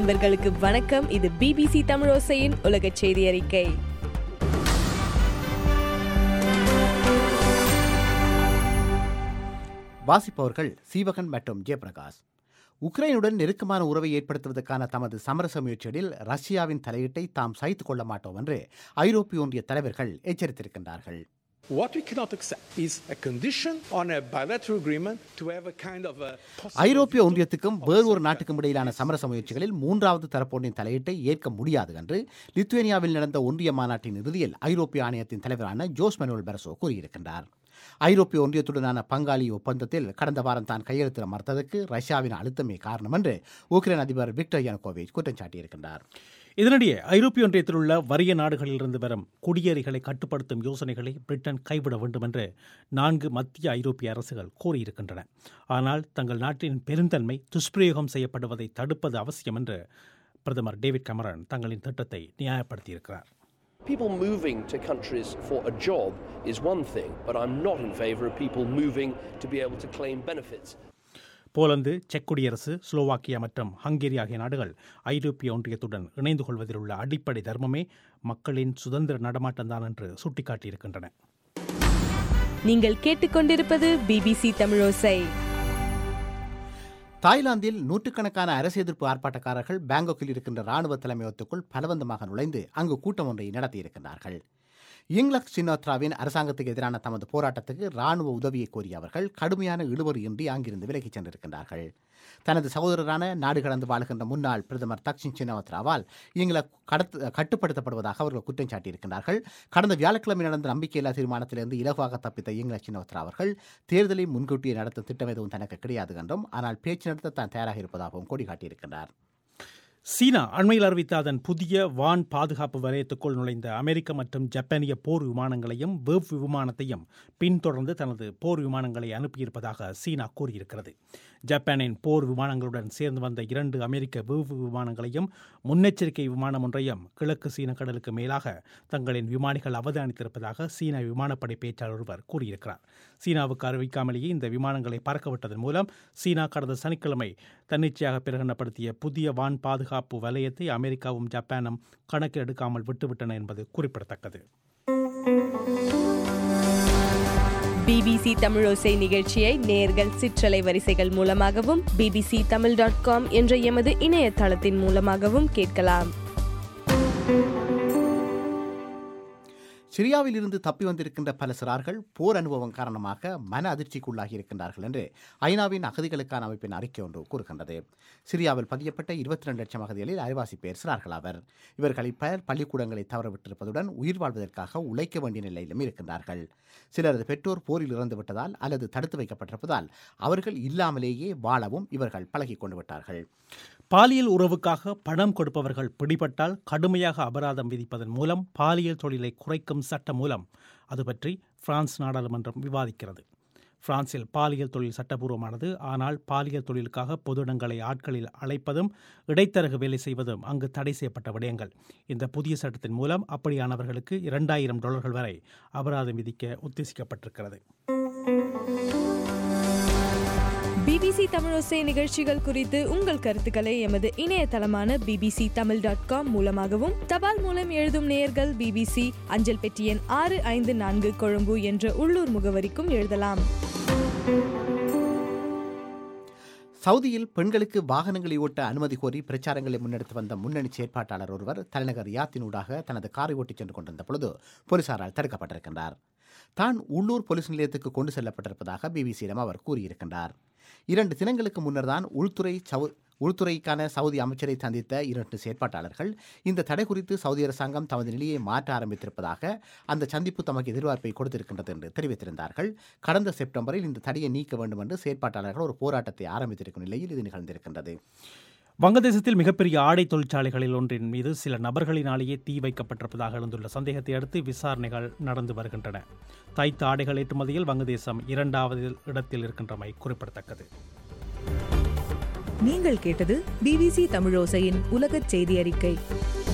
நண்பர்களுக்கு வணக்கம் இது பிபிசி தமிழோசையின் உலக செய்தி அறிக்கை வாசிப்பவர்கள் சீவகன் மற்றும் ஜெயபிரகாஷ் உக்ரைனுடன் நெருக்கமான உறவை ஏற்படுத்துவதற்கான தமது சமரச முயற்சிகளில் ரஷ்யாவின் தலையீட்டை தாம் சகித்துக் கொள்ள மாட்டோம் என்று ஐரோப்பிய ஒன்றிய தலைவர்கள் எச்சரித்திருக்கின்றார்கள் What we cannot accept is a condition on a bilateral agreement to have a kind of a ஐரோப்பிய ஒன்றியத்துக்கும் வேறொரு நாட்டுக்கும் இடையிலான சமரச முயற்சிகளில் மூன்றாவது தரப்பொன்றின் தலையீட்டை ஏற்க முடியாது என்று லித்துவேனியாவில் நடந்த ஒன்றிய மாநாட்டின் இறுதியில் ஐரோப்பிய ஆணையத்தின் தலைவரான ஜோஸ் மனுவல் பெரசோ கூறியிருக்கின்றார் ஐரோப்பிய ஒன்றியத்துடனான பங்காளி ஒப்பந்தத்தில் கடந்த வாரம் தான் கையெழுத்திட மறுத்ததற்கு ரஷ்யாவின் அழுத்தமே காரணம் என்று உக்ரைன் அதிபர் விக்டர் யானுகோவிச் குற்றம் சாட்டியிருக்கின்றார் இதனிடையே ஐரோப்பிய ஒன்றியத்தில் உள்ள வறிய நாடுகளிலிருந்து வரும் குடியேறிகளை கட்டுப்படுத்தும் யோசனைகளை பிரிட்டன் கைவிட வேண்டும் என்று நான்கு மத்திய ஐரோப்பிய அரசுகள் கோரியிருக்கின்றன ஆனால் தங்கள் நாட்டின் பெருந்தன்மை துஷ்பிரயோகம் செய்யப்படுவதை தடுப்பது அவசியம் என்று பிரதமர் டேவிட் கமரன் தங்களின் திட்டத்தை நியாயப்படுத்தியிருக்கிறார் People moving to countries for a job is one thing, but I'm not in favour of people moving to be able to claim benefits. Poland செக் குடியரசு ஸ்லோவாக்கியா மற்றும் ஹங்கேரி ஆகிய நாடுகள் ஐரோப்பிய ஒன்றியத்துடன் இணைந்து கொள்வதில் உள்ள அடிப்படை தர்மமே மக்களின் சுதந்திர நடமாட்டம்தான் என்று சுட்டிக்காட்டியிருக்கின்றன நீங்கள் கேட்டுக்கொண்டிருப்பது பிபிசி தமிழோசை தாய்லாந்தில் நூற்றுக்கணக்கான அரசு எதிர்ப்பு ஆர்ப்பாட்டக்காரர்கள் பேங்காக்கில் இருக்கின்ற ராணுவ தலைமையகத்துக்குள் பலவந்தமாக நுழைந்து அங்கு கூட்டம் ஒன்றை நடத்தியிருக்கிறார்கள் இங்லக் சினோத்ராவின் அரசாங்கத்துக்கு எதிரான தமது போராட்டத்துக்கு ராணுவ உதவியை கோரிய அவர்கள் கடுமையான இழுவறியின்றி அங்கிருந்து விலகிச் சென்றிருக்கின்றார்கள் தனது சகோதரரான நாடு கடந்து வாழ்கின்ற முன்னாள் பிரதமர் தக்ஷின் சினோத்ராவால் இங்கில கடத்து கட்டுப்படுத்தப்படுவதாக அவர்கள் குற்றம் சாட்டியிருக்கிறார்கள் கடந்த வியாழக்கிழமை நடந்த நம்பிக்கையில்லா தீர்மானத்திலிருந்து இலகுவாக தப்பித்த இங்கில சினோத்ரா அவர்கள் தேர்தலை முன்கூட்டியே நடத்தும் திட்டம் எதுவும் தனக்கு கிடையாது என்றும் ஆனால் பேச்சு நடத்த தான் தயாராக இருப்பதாகவும் கோடி காட்டியிருக்கிறார் சீனா அண்மையில் அறிவித்த அதன் புதிய வான் பாதுகாப்பு வலயத்துக்குள் நுழைந்த அமெரிக்க மற்றும் ஜப்பானிய போர் விமானங்களையும் வேவ் விமானத்தையும் பின்தொடர்ந்து தனது போர் விமானங்களை அனுப்பியிருப்பதாக சீனா கூறியிருக்கிறது ஜப்பானின் போர் விமானங்களுடன் சேர்ந்து வந்த இரண்டு அமெரிக்க வேவு விமானங்களையும் முன்னெச்சரிக்கை விமானம் ஒன்றையும் கிழக்கு சீன கடலுக்கு மேலாக தங்களின் விமானிகள் அவதானித்திருப்பதாக சீன விமானப்படை பேச்சாளர் ஒருவர் கூறியிருக்கிறார் சீனாவுக்கு அறிவிக்காமலேயே இந்த விமானங்களை பறக்கவிட்டதன் மூலம் சீனா கடந்த சனிக்கிழமை தன்னிச்சையாக பிரகடனப்படுத்திய புதிய வான் பாதுகாப்பு வலயத்தை அமெரிக்காவும் ஜப்பானும் கணக்கில் எடுக்காமல் விட்டுவிட்டன என்பது குறிப்பிடத்தக்கது பிபிசி தமிழோசை நிகழ்ச்சியை நேர்கள் சிற்றலை வரிசைகள் மூலமாகவும் பிபிசி தமிழ் டாட் காம் என்ற எமது இணையதளத்தின் மூலமாகவும் கேட்கலாம் சிரியாவில் இருந்து தப்பி வந்திருக்கின்ற பல சிறார்கள் போர் அனுபவம் காரணமாக மன அதிர்ச்சிக்குள்ளாகி இருக்கின்றார்கள் என்று ஐநாவின் அகதிகளுக்கான அமைப்பின் அறிக்கை ஒன்று கூறுகின்றது சிரியாவில் பதியப்பட்ட இருபத்தி ரெண்டு லட்சம் அகதிகளில் அரைவாசி பேர் சிறார்கள் ஆவர் இவர்களை பலர் பள்ளிக்கூடங்களை தவறவிட்டிருப்பதுடன் உயிர் வாழ்வதற்காக உழைக்க வேண்டிய நிலையிலும் இருக்கின்றார்கள் சிலரது பெற்றோர் போரில் இறந்து விட்டதால் அல்லது தடுத்து வைக்கப்பட்டிருப்பதால் அவர்கள் இல்லாமலேயே வாழவும் இவர்கள் பழகிக் கொண்டு விட்டார்கள் பாலியல் உறவுக்காக பணம் கொடுப்பவர்கள் பிடிபட்டால் கடுமையாக அபராதம் விதிப்பதன் மூலம் பாலியல் தொழிலை குறைக்கும் சட்டம் மூலம் அது பற்றி பிரான்ஸ் நாடாளுமன்றம் விவாதிக்கிறது பிரான்சில் பாலியல் தொழில் சட்டபூர்வமானது ஆனால் பாலியல் தொழிலுக்காக பொது இடங்களை ஆட்களில் அழைப்பதும் இடைத்தரகு வேலை செய்வதும் அங்கு தடை செய்யப்பட்ட விடயங்கள் இந்த புதிய சட்டத்தின் மூலம் அப்படியானவர்களுக்கு இரண்டாயிரம் டாலர்கள் வரை அபராதம் விதிக்க உத்தேசிக்கப்பட்டிருக்கிறது பிபிசி தமிழோசை நிகழ்ச்சிகள் குறித்து உங்கள் கருத்துக்களை எமது இணையதளமான பிபிசி தமிழ் டாட் காம் மூலமாகவும் தபால் மூலம் எழுதும் நேயர்கள் பிபிசி அஞ்சல் பெட்டி எண் ஆறு ஐந்து நான்கு கொழும்பு என்ற உள்ளூர் முகவரிக்கும் எழுதலாம் சவுதியில் பெண்களுக்கு வாகனங்களை ஓட்ட அனுமதி கோரி பிரச்சாரங்களை முன்னெடுத்து வந்த முன்னணி செயற்பாட்டாளர் ஒருவர் தலைநகர் யாத்தினூடாக தனது காரை ஓட்டிச் சென்று கொண்டிருந்த பொழுது போலீசாரால் தடுக்கப்பட்டிருக்கின்றார் தான் உள்ளூர் போலீஸ் நிலையத்துக்கு கொண்டு செல்லப்பட்டிருப்பதாக பிபிசியிடம் அவர் கூறியிருக்கின்றார் இரண்டு தினங்களுக்கு முன்னர் தான் உள்துறை சவு உள்துறைக்கான சவுதி அமைச்சரை சந்தித்த இரண்டு செயற்பாட்டாளர்கள் இந்த தடை குறித்து சவுதி அரசாங்கம் தமது நிலையை மாற்ற ஆரம்பித்திருப்பதாக அந்த சந்திப்பு தமக்கு எதிர்பார்ப்பை கொடுத்திருக்கின்றது என்று தெரிவித்திருந்தார்கள் கடந்த செப்டம்பரில் இந்த தடையை நீக்க வேண்டும் என்று செயற்பாட்டாளர்கள் ஒரு போராட்டத்தை ஆரம்பித்திருக்கும் நிலையில் இது நிகழ்ந்திருக்கின்றது வங்கதேசத்தில் மிகப்பெரிய ஆடை தொழிற்சாலைகளில் ஒன்றின் மீது சில நபர்களினாலேயே தீ வைக்கப்பட்டிருப்பதாக எழுந்துள்ள சந்தேகத்தை அடுத்து விசாரணைகள் நடந்து வருகின்றன தைத்த ஆடைகள் ஏற்றுமதியில் வங்கதேசம் இரண்டாவது இடத்தில் இருக்கின்றமை குறிப்பிடத்தக்கது நீங்கள் கேட்டது பிபிசி தமிழோசையின் உலகச் செய்தி அறிக்கை